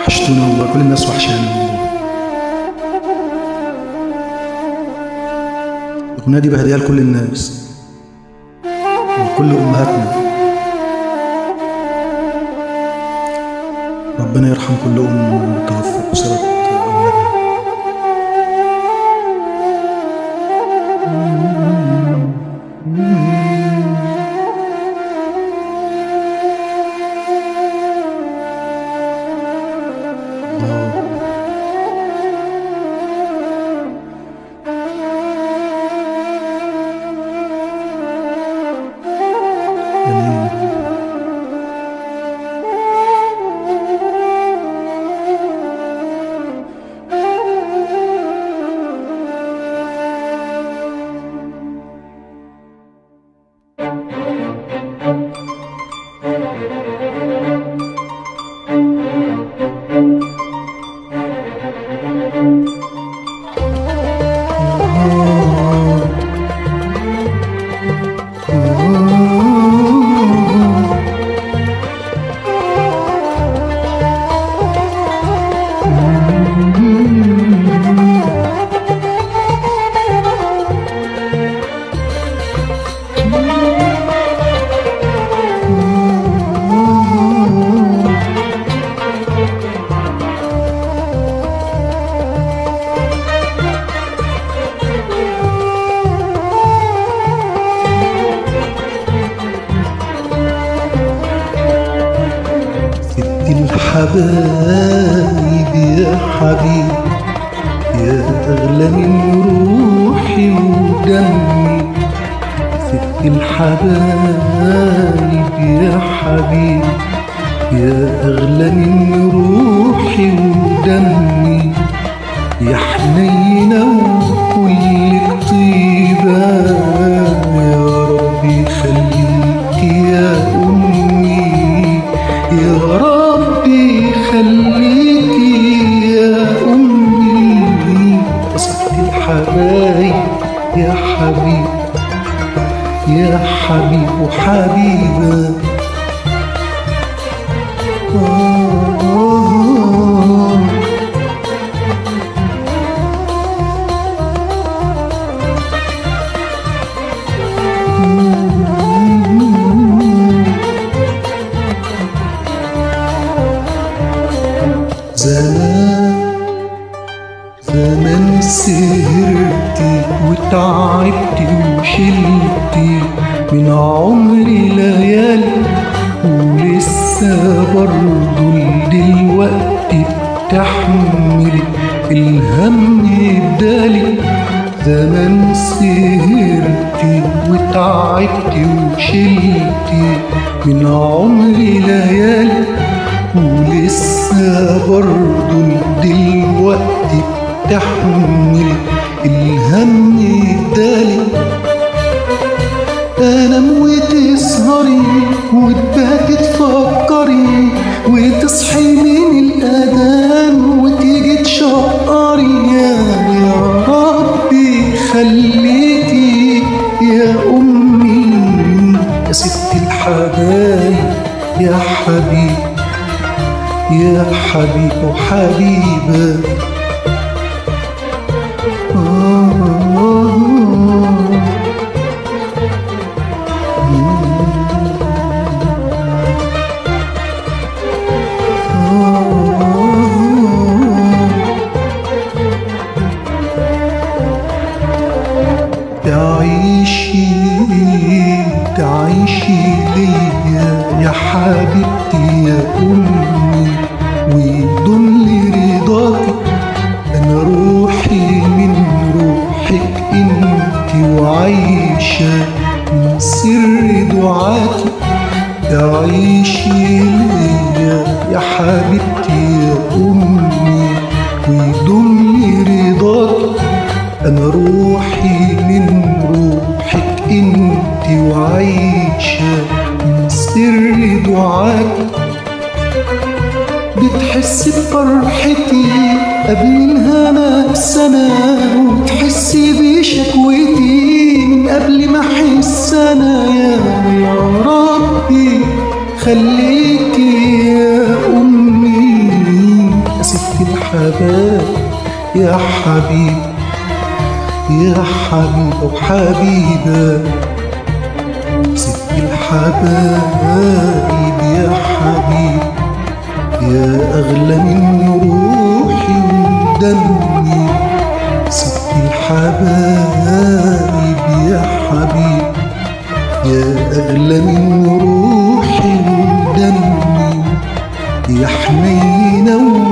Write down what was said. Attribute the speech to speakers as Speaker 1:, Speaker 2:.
Speaker 1: وحشتونا والله كل الناس وحشاني والله الأغنية دي بهديها لكل الناس وكل أمهاتنا ربنا يرحم كل أم توفت بسبب أولادها الله جميل ست الحبايب يا حبيب يا أغلى من روحي ودمي ست الحبايب يا حبيب يا أغلى من روحي ودمي يا حنينة وكلك طيبة يا ربي خليك يا أمي يا ربي خليك يا أمي ست الحبايب يا حبيب يا حبيب وحبيبة آه زمان زمان سهرتي وتعبتي وشلتي من عمري ليالي ولسه برضه دلوقتي بتحملي الهم بدالي زمان سهرتي وتعبتي وشلتي من عمري ليالي ولسه برضه دلوقتي بتحمل الهم الدالي انام وتسهري وتباتي تفكري وتصحي من الاذان وتيجي تشقري يا يا ربي خليكي يا امي يا ست الحبايب يا حبيب يا حبيب وحبيبة تعيشي تعيشي ليا يا حبيبتي يا أمي ويضل رضاكي أنا روحي من روحك انت وعايشة من سر دعاكي تعيشي ليا يا حبيبتي يا أمي ويضل رضاكي أنا روحي من روحك انت وعايشة من سر دعاكي بتحسي بفرحتي قبل الهنا بسنة وتحسي بشكوتي من قبل ما أحس أنا يا يا ربي خليكي يا أمي يا حبيب يا حبيب أو حبيبة ست الحبايب يا حبيب يا أغلى من روحي ودمي ست الحبايب يا حبيب يا أغلى من روحي ودمي يا حنينة